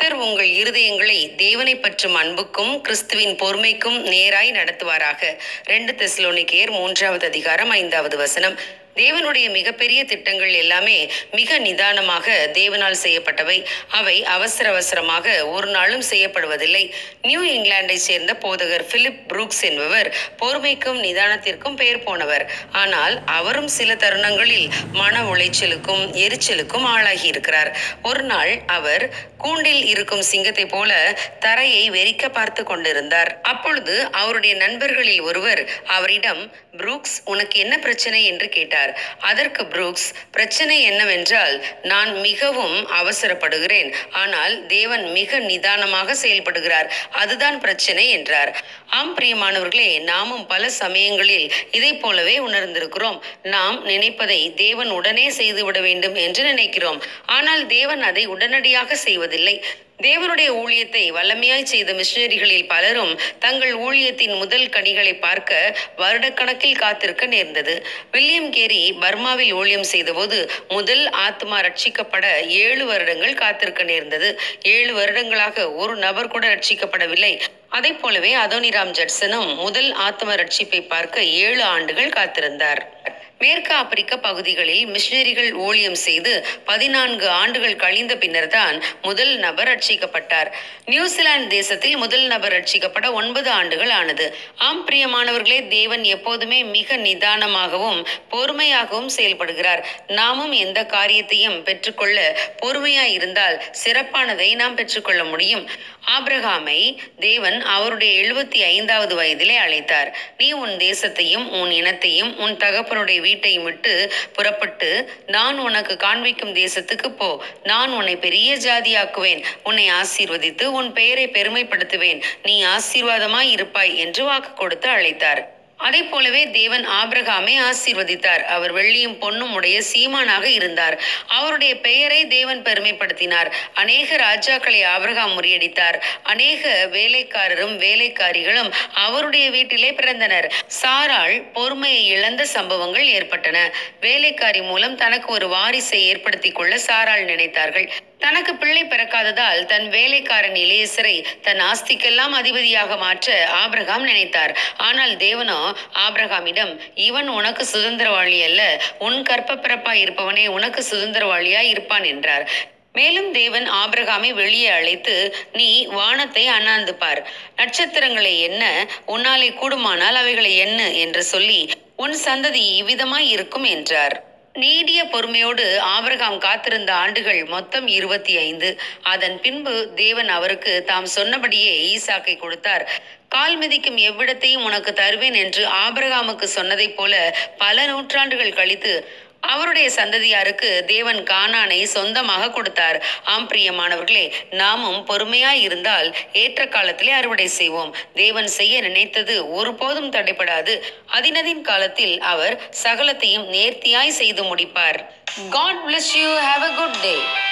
கர்த்தர் உங்கள் இருதயங்களை தேவனை பற்றும் அன்புக்கும் கிறிஸ்துவின் பொறுமைக்கும் நேராய் நடத்துவாராக ரெண்டு தெசலோனிக்கேயர் மூன்றாவது அதிகாரம் ஐந்தாவது வசனம் தேவனுடைய மிகப்பெரிய திட்டங்கள் எல்லாமே மிக நிதானமாக தேவனால் செய்யப்பட்டவை அவை அவசர அவசரமாக ஒரு நாளும் செய்யப்படுவதில்லை நியூ இங்கிலாந்தை சேர்ந்த போதகர் பிலிப் புரூக்ஸ் என்பவர் பொறுமைக்கும் நிதானத்திற்கும் பெயர் போனவர் ஆனால் அவரும் சில தருணங்களில் மன உளைச்சலுக்கும் எரிச்சலுக்கும் ஆளாகி இருக்கிறார் ஒரு நாள் அவர் கூண்டில் இருக்கும் சிங்கத்தை போல தரையை வெறிக்க பார்த்து கொண்டிருந்தார் அப்பொழுது அவருடைய நண்பர்களில் ஒருவர் அவரிடம் புரூக்ஸ் உனக்கு என்ன பிரச்சனை என்று கேட்டார் அதற்கு புரூக்ஸ் பிரச்சனை என்னவென்றால் நான் மிகவும் அவசரப்படுகிறேன் ஆனால் தேவன் மிக நிதானமாக செயல்படுகிறார் அதுதான் பிரச்சனை என்றார் ஆம் பிரியமானவர்களே நாமும் பல சமயங்களில் இதை போலவே உணர்ந்திருக்கிறோம் நாம் நினைப்பதை தேவன் உடனே செய்துவிட வேண்டும் என்று நினைக்கிறோம் ஆனால் தேவன் அதை உடனடியாக செய்வதில்லை தேவனுடைய ஊழியத்தை வல்லமையாய் செய்த மிஷனரிகளில் பலரும் தங்கள் ஊழியத்தின் முதல் கனிகளை பார்க்க வருடக்கணக்கில் காத்திருக்க நேர்ந்தது வில்லியம் கேரி பர்மாவில் ஊழியம் செய்தபோது முதல் ஆத்மா ரட்சிக்கப்பட ஏழு வருடங்கள் காத்திருக்க நேர்ந்தது ஏழு வருடங்களாக ஒரு நபர் கூட ரட்சிக்கப்படவில்லை அதை போலவே அதோனிராம் ஜட்சனும் முதல் ஆத்ம ரட்சிப்பை பார்க்க ஏழு ஆண்டுகள் காத்திருந்தார் மேற்கு ஆப்பிரிக்க பகுதிகளில் மிஷனரிகள் ஊழியம் செய்து பதினான்கு ஆண்டுகள் கழிந்த பின்னர் தான் முதல் நபர் ரட்சிக்கப்பட்டார் நியூசிலாந்து தேசத்தில் முதல் நபர் ரட்சிக்கப்பட ஒன்பது ஆண்டுகள் ஆனது ஆம் பிரியமானவர்களே தேவன் எப்போதுமே மிக நிதானமாகவும் பொறுமையாகவும் செயல்படுகிறார் நாமும் எந்த காரியத்தையும் பெற்றுக்கொள்ள பொறுமையாய் இருந்தால் சிறப்பானதை நாம் பெற்றுக்கொள்ள முடியும் ஆபிரகாமை தேவன் அவருடைய எழுபத்தி ஐந்தாவது வயதிலே அழைத்தார் நீ உன் தேசத்தையும் உன் இனத்தையும் உன் தகப்பனுடைய வீட்டையும் விட்டு புறப்பட்டு நான் உனக்கு காண்பிக்கும் தேசத்துக்கு போ நான் உன்னை பெரிய ஜாதியாக்குவேன் உன்னை ஆசீர்வதித்து உன் பெயரை பெருமைப்படுத்துவேன் நீ ஆசீர்வாதமாய் இருப்பாய் என்று வாக்கு கொடுத்து அழைத்தார் அதை போலவே தேவன் ஆபிரகாமை ஆசீர்வதித்தார் அவர் வெள்ளியும் பொன்னும் உடைய சீமானாக இருந்தார் அவருடைய பெயரை தேவன் பெருமைப்படுத்தினார் அநேக ராஜாக்களை ஆபிரகாம் முறியடித்தார் அநேக வேலைக்காரரும் வேலைக்காரிகளும் அவருடைய வீட்டிலே பிறந்தனர் சாராள் பொறுமையை இழந்த சம்பவங்கள் ஏற்பட்டன வேலைக்காரி மூலம் தனக்கு ஒரு வாரிசை ஏற்படுத்திக் கொள்ள சாராள் நினைத்தார்கள் தனக்கு பிள்ளை பிறக்காததால் தன் வேலைக்காரன் இளையசரை தன் ஆஸ்திக்கெல்லாம் அதிபதியாக மாற்ற ஆபிரகாம் நினைத்தார் ஆனால் தேவனோ ஆபிரகாமிடம் இவன் உனக்கு சுதந்திரவாளி அல்ல உன் கற்ப பிறப்பாய் இருப்பவனே உனக்கு சுதந்திரவாளியாய் இருப்பான் என்றார் மேலும் தேவன் ஆபிரகாமை வெளியே அழைத்து நீ வானத்தை அண்ணாந்து பார் நட்சத்திரங்களை என்ன உன்னாலே கூடுமானால் அவைகளை என்ன என்று சொல்லி உன் சந்ததி இவ்விதமாய் இருக்கும் என்றார் நீடிய பொறுமையோடு ஆபிரகாம் காத்திருந்த ஆண்டுகள் மொத்தம் இருபத்தி ஐந்து அதன் பின்பு தேவன் அவருக்கு தாம் சொன்னபடியே ஈசாக்கை கொடுத்தார் கால் மிதிக்கும் எவ்விடத்தையும் உனக்கு தருவேன் என்று ஆபிரகாமுக்கு சொன்னதைப் போல பல நூற்றாண்டுகள் கழித்து அவருடைய சந்ததியாருக்கு தேவன் கானானை சொந்தமாக கொடுத்தார் ஆம் பிரியமானவர்களே நாமும் பொறுமையாய் இருந்தால் ஏற்ற காலத்திலே அறுவடை செய்வோம் தேவன் செய்ய நினைத்தது ஒருபோதும் தடைபடாது அதினதின் காலத்தில் அவர் சகலத்தையும் நேர்த்தியாய் செய்து முடிப்பார் god bless you have a good day